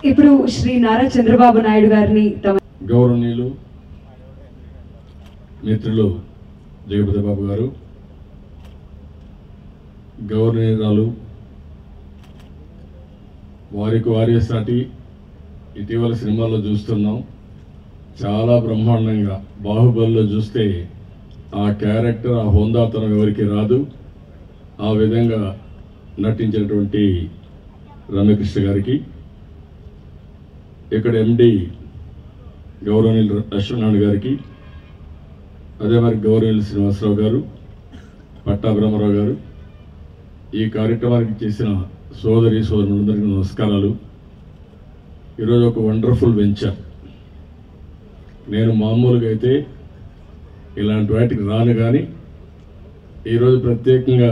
ఇప్పుడు శ్రీ నారా చంద్రబాబు నాయుడు గారిని తమ గౌరవనీయులు మిత్రులు జగపతి బాబు గారు గౌరవనీయురాలు వారికి వారి సాటి ఇటీవల సినిమాల్లో చూస్తున్నాం చాలా బ్రహ్మాండంగా బాహుబలిలో చూస్తే ఆ క్యారెక్టర్ ఆ హోందాతనం ఎవరికి రాదు ఆ విధంగా నటించినటువంటి రమ్యకృష్ణ గారికి ఇక్కడ ఎండి గౌరవనీయులు అశ్వనారాయణ గారికి అదే మరి గౌరవనీయులు శ్రీనివాసరావు గారు పట్టా బ్రహ్మరావు గారు ఈ కార్యక్రమానికి చేసిన సోదరి సోదరులందరికీ నమస్కారాలు ఈరోజు ఒక వండర్ఫుల్ వెంచర్ నేను మామూలుగా అయితే ఇలాంటి వాటికి రాను కానీ ఈరోజు ప్రత్యేకంగా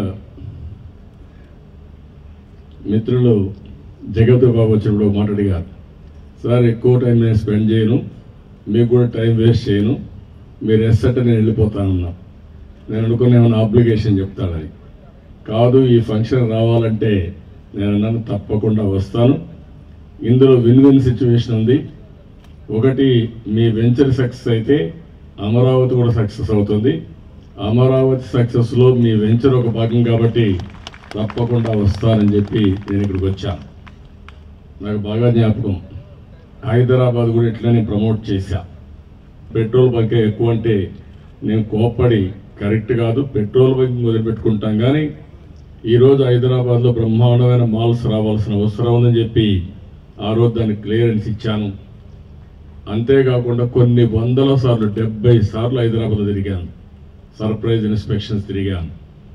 మిత్రులు జగత్ బాబు వచ్చినప్పుడు ఒక మాట అడిగారు సార్ ఎక్కువ టైం నేను స్పెండ్ చేయను మీకు కూడా టైం వేస్ట్ చేయను మీరు ఎస్ అంటే నేను వెళ్ళిపోతానన్నా నేను అనుకున్న ఏమైనా అప్లికేషన్ చెప్తాడని కాదు ఈ ఫంక్షన్ రావాలంటే నేను అన్నాను తప్పకుండా వస్తాను ఇందులో విన్ విన్ సిచ్యువేషన్ ఉంది ఒకటి మీ వెంచర్ సక్సెస్ అయితే అమరావతి కూడా సక్సెస్ అవుతుంది అమరావతి సక్సెస్లో మీ వెంచర్ ఒక భాగం కాబట్టి తప్పకుండా వస్తానని చెప్పి నేను ఇక్కడికి వచ్చాను నాకు బాగా జ్ఞాపకం హైదరాబాద్ కూడా ఇట్లనే ప్రమోట్ చేశా పెట్రోల్ బంకే ఎక్కువ అంటే నేను కోప్పడి కరెక్ట్ కాదు పెట్రోల్ బంక్ మొదలుపెట్టుకుంటాం కానీ ఈరోజు హైదరాబాద్లో బ్రహ్మాండమైన మాల్స్ రావాల్సిన అవసరం ఉందని చెప్పి ఆ రోజు దానికి క్లియరెన్స్ ఇచ్చాను అంతేకాకుండా కొన్ని వందల సార్లు డెబ్బై సార్లు హైదరాబాద్లో తిరిగాను సర్ప్రైజ్ ఇన్స్పెక్షన్స్ తిరిగాను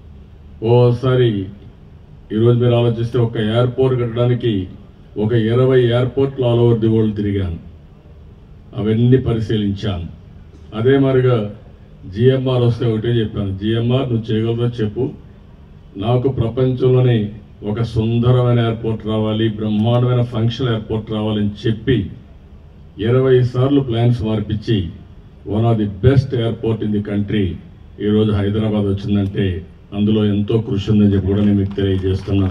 ఓసారి ఈరోజు మీరు ఆలోచిస్తే ఒక ఎయిర్పోర్ట్ కట్టడానికి ఒక ఇరవై ఎయిర్పోర్ట్లు ఆల్ ఓవర్ ది వరల్డ్ తిరిగాను అవన్నీ పరిశీలించాను అదే మరిగా జిఎంఆర్ వస్తే ఒకటే చెప్పాను జిఎంఆర్ నువ్వు చేయగలదో చెప్పు నాకు ప్రపంచంలోనే ఒక సుందరమైన ఎయిర్పోర్ట్ రావాలి బ్రహ్మాండమైన ఫంక్షన్ ఎయిర్పోర్ట్ రావాలని చెప్పి ఇరవై సార్లు ప్లాన్స్ మార్పించి one of the best airport in the country ఈరోజు హైదరాబాద్ వచ్చిందంటే అందులో ఎంతో కృషి ఉందని చెప్పి కూడా నేను మీకు తెలియజేస్తున్నా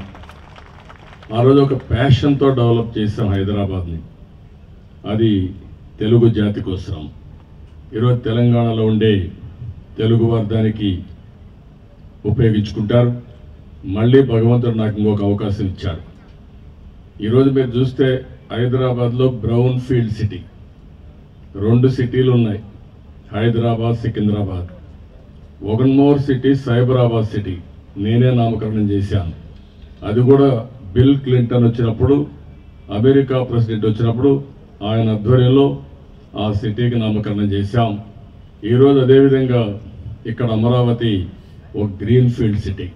ఆ రోజు ఒక ప్యాషన్తో డెవలప్ చేసాం హైదరాబాద్ని అది తెలుగు జాతి కోసం ఈరోజు తెలంగాణలో ఉండే తెలుగు వర్గానికి ఉపయోగించుకుంటారు మళ్ళీ భగవంతుడు నాకు ఇంకొక అవకాశం ఇచ్చాడు ఈరోజు మీరు చూస్తే హైదరాబాద్లో బ్రౌన్ ఫీల్డ్ సిటీ రెండు సిటీలు ఉన్నాయి హైదరాబాద్ సికింద్రాబాద్ ఒక మోర్ సిటీ సైబరాబాద్ సిటీ నేనే నామకరణం చేశాను అది కూడా బిల్ క్లింటన్ వచ్చినప్పుడు అమెరికా ప్రెసిడెంట్ వచ్చినప్పుడు ఆయన ఆధ్వర్యంలో ఆ సిటీకి నామకరణం చేశాం ఈరోజు అదేవిధంగా ఇక్కడ అమరావతి ఒక గ్రీన్ ఫీల్డ్ సిటీ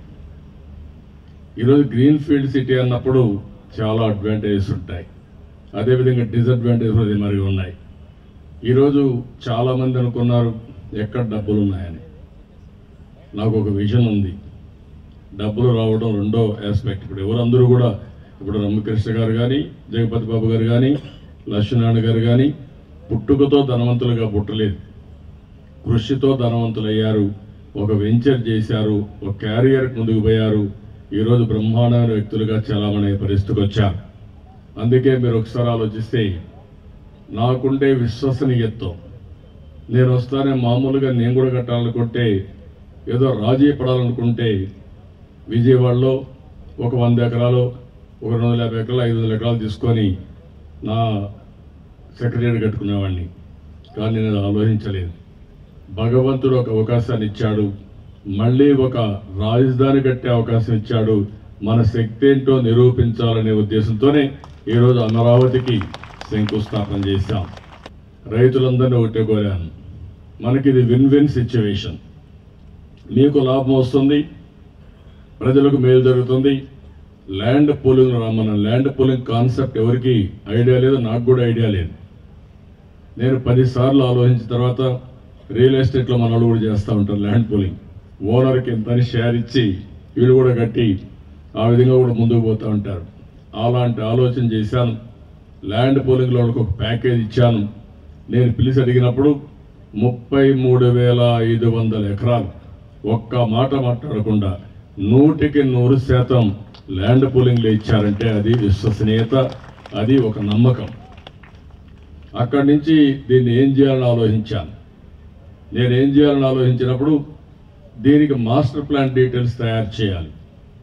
ఈరోజు గ్రీన్ ఫీల్డ్ సిటీ అన్నప్పుడు చాలా అడ్వాంటేజెస్ ఉంటాయి అదేవిధంగా డిసడ్వాంటేజెస్ కూడా మరి ఉన్నాయి ఈరోజు చాలామంది అనుకున్నారు ఎక్కడ డబ్బులు ఉన్నాయని నాకు ఒక విజన్ ఉంది డబ్బులు రావడం రెండో ఆస్పెక్ట్ ఇప్పుడు ఎవరందరూ కూడా ఇప్పుడు రమ్మకృష్ణ గారు కానీ జగపతి బాబు గారు కానీ లక్ష్మీనారాయణ గారు కానీ పుట్టుకతో ధనవంతులుగా పుట్టలేదు కృషితో ధనవంతులయ్యారు ఒక వెంచర్ చేశారు ఒక క్యారియర్ ముందుకు పోయారు ఈరోజు బ్రహ్మాండమైన వ్యక్తులుగా చాలామనే పరిస్థితికి వచ్చారు అందుకే మీరు ఒకసారి ఆలోచిస్తే నాకుండే విశ్వసనీయత్వం నేను వస్తానే మామూలుగా నేను కూడా కట్టాలనుకుంటే ఏదో రాజీ పడాలనుకుంటే విజయవాడలో ఒక వంద ఎకరాలు ఒక రెండు వందల యాభై ఎకరాలు ఐదు వందల ఎకరాలు తీసుకొని నా సెక్రటరీ కట్టుకునేవాడిని కానీ నేను అది ఆలోచించలేదు భగవంతుడు ఒక అవకాశాన్ని ఇచ్చాడు మళ్ళీ ఒక రాజధాని కట్టే అవకాశం ఇచ్చాడు మన శక్తి ఏంటో నిరూపించాలనే ఉద్దేశంతోనే ఈరోజు అమరావతికి శంకుస్థాపన చేశాం రైతులందరినీ ఒకటే కోరాను మనకి ఇది విన్ విన్ సిచ్యువేషన్ మీకు లాభం వస్తుంది ప్రజలకు మేలు జరుగుతుంది ల్యాండ్ పూలింగ్ మన ల్యాండ్ పూలింగ్ కాన్సెప్ట్ ఎవరికి ఐడియా లేదు నాకు కూడా ఐడియా లేదు నేను పదిసార్లు ఆలోచించిన తర్వాత రియల్ ఎస్టేట్లో మన వాళ్ళు కూడా చేస్తూ ఉంటారు ల్యాండ్ పూలింగ్ ఓనర్కి ఇంతని షేర్ ఇచ్చి వీళ్ళు కూడా కట్టి ఆ విధంగా కూడా ముందుకు పోతూ ఉంటారు అలాంటి ఆలోచన చేశాను ల్యాండ్ పూలింగ్లో వాళ్ళకి ఒక ప్యాకేజ్ ఇచ్చాను నేను పిలిచి అడిగినప్పుడు ముప్పై మూడు వేల ఐదు వందల ఎకరాలు ఒక్క మాట మాట్లాడకుండా నూటికి నూరు శాతం ల్యాండ్ పూలింగ్లో ఇచ్చారంటే అది విశ్వసనీయత అది ఒక నమ్మకం అక్కడి నుంచి దీన్ని ఏం చేయాలని ఆలోచించాను నేను ఏం చేయాలని ఆలోచించినప్పుడు దీనికి మాస్టర్ ప్లాన్ డీటెయిల్స్ తయారు చేయాలి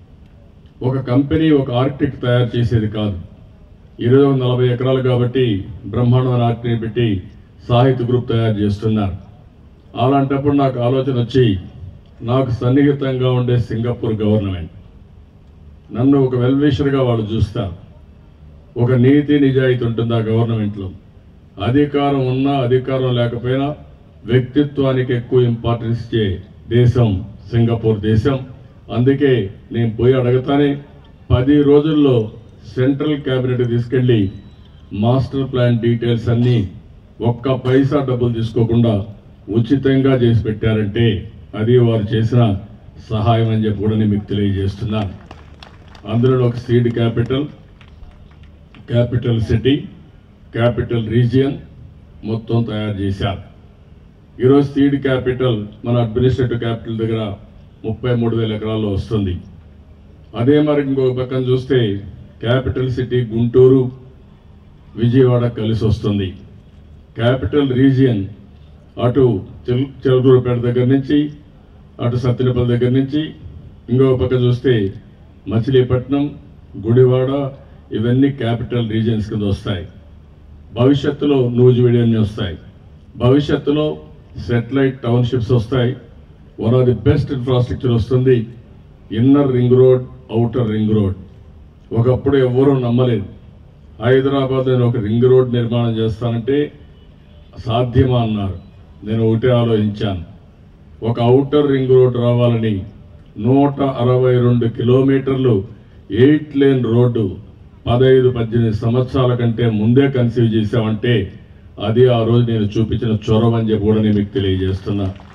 ఒక కంపెనీ ఒక ఆర్కిటెక్ట్ తయారు చేసేది కాదు ఇరవై ఒక నలభై ఎకరాలు కాబట్టి బ్రహ్మాండమైన ఆర్కిటెక్ట్ పెట్టి సాహిత్య గ్రూప్ తయారు చేస్తున్నారు అలాంటప్పుడు నాకు ఆలోచన వచ్చి నాకు సన్నిహితంగా ఉండే సింగపూర్ గవర్నమెంట్ నన్ను ఒక వెల్విషర్గా వాళ్ళు చూస్తారు ఒక నీతి నిజాయితీ ఉంటుంది ఆ గవర్నమెంట్లో అధికారం ఉన్నా అధికారం లేకపోయినా వ్యక్తిత్వానికి ఎక్కువ ఇంపార్టెన్స్ ఇచ్చే దేశం సింగపూర్ దేశం అందుకే నేను పోయి అడగతానే పది రోజుల్లో సెంట్రల్ క్యాబినెట్ తీసుకెళ్ళి మాస్టర్ ప్లాన్ డీటెయిల్స్ అన్నీ ఒక్క పైసా డబ్బులు తీసుకోకుండా ఉచితంగా చేసి పెట్టారంటే అది వారు చేసిన సహాయం అని చెప్పి కూడా నేను మీకు తెలియజేస్తున్నాను అందులో ఒక seed capital capital city capital region మొత్తం తయారు చేశారు ఈరోజు సీడ్ క్యాపిటల్ మన అడ్మినిస్ట్రేటివ్ క్యాపిటల్ దగ్గర ముప్పై మూడు వేల ఎకరాల్లో వస్తుంది అదే మరి ఇంకొక పక్కన చూస్తే క్యాపిటల్ సిటీ గుంటూరు విజయవాడ కలిసి వస్తుంది క్యాపిటల్ రీజియన్ అటు చిల్ చిలకూరుపేట దగ్గర నుంచి అటు సత్తినపల్లి దగ్గర నుంచి ఇంకో పక్క చూస్తే మచిలీపట్నం గుడివాడ ఇవన్నీ క్యాపిటల్ రీజియన్స్ కింద వస్తాయి భవిష్యత్తులో నూజివీడి అన్నీ వస్తాయి భవిష్యత్తులో సెటిలైట్ టౌన్షిప్స్ వస్తాయి one of the best infrastructure వస్తుంది inner ring road outer ring road ఒకప్పుడు ఎవ్వరూ నమ్మలేదు హైదరాబాద్ నేను ఒక రింగ్ రోడ్ నిర్మాణం చేస్తానంటే సాధ్యమా అన్నారు నేను ఒకటే ఆలోచించాను ఒక అవుటర్ రింగ్ రోడ్ రావాలని నూట అరవై రెండు కిలోమీటర్లు ఎయిట్ లేన్ రోడ్డు పదహైదు పద్దెనిమిది సంవత్సరాల కంటే ముందే కన్సీవ్ చేశామంటే అది ఆ రోజు నేను చూపించిన చొరవ అని చెప్పి కూడా నేను మీకు తెలియజేస్తున్నా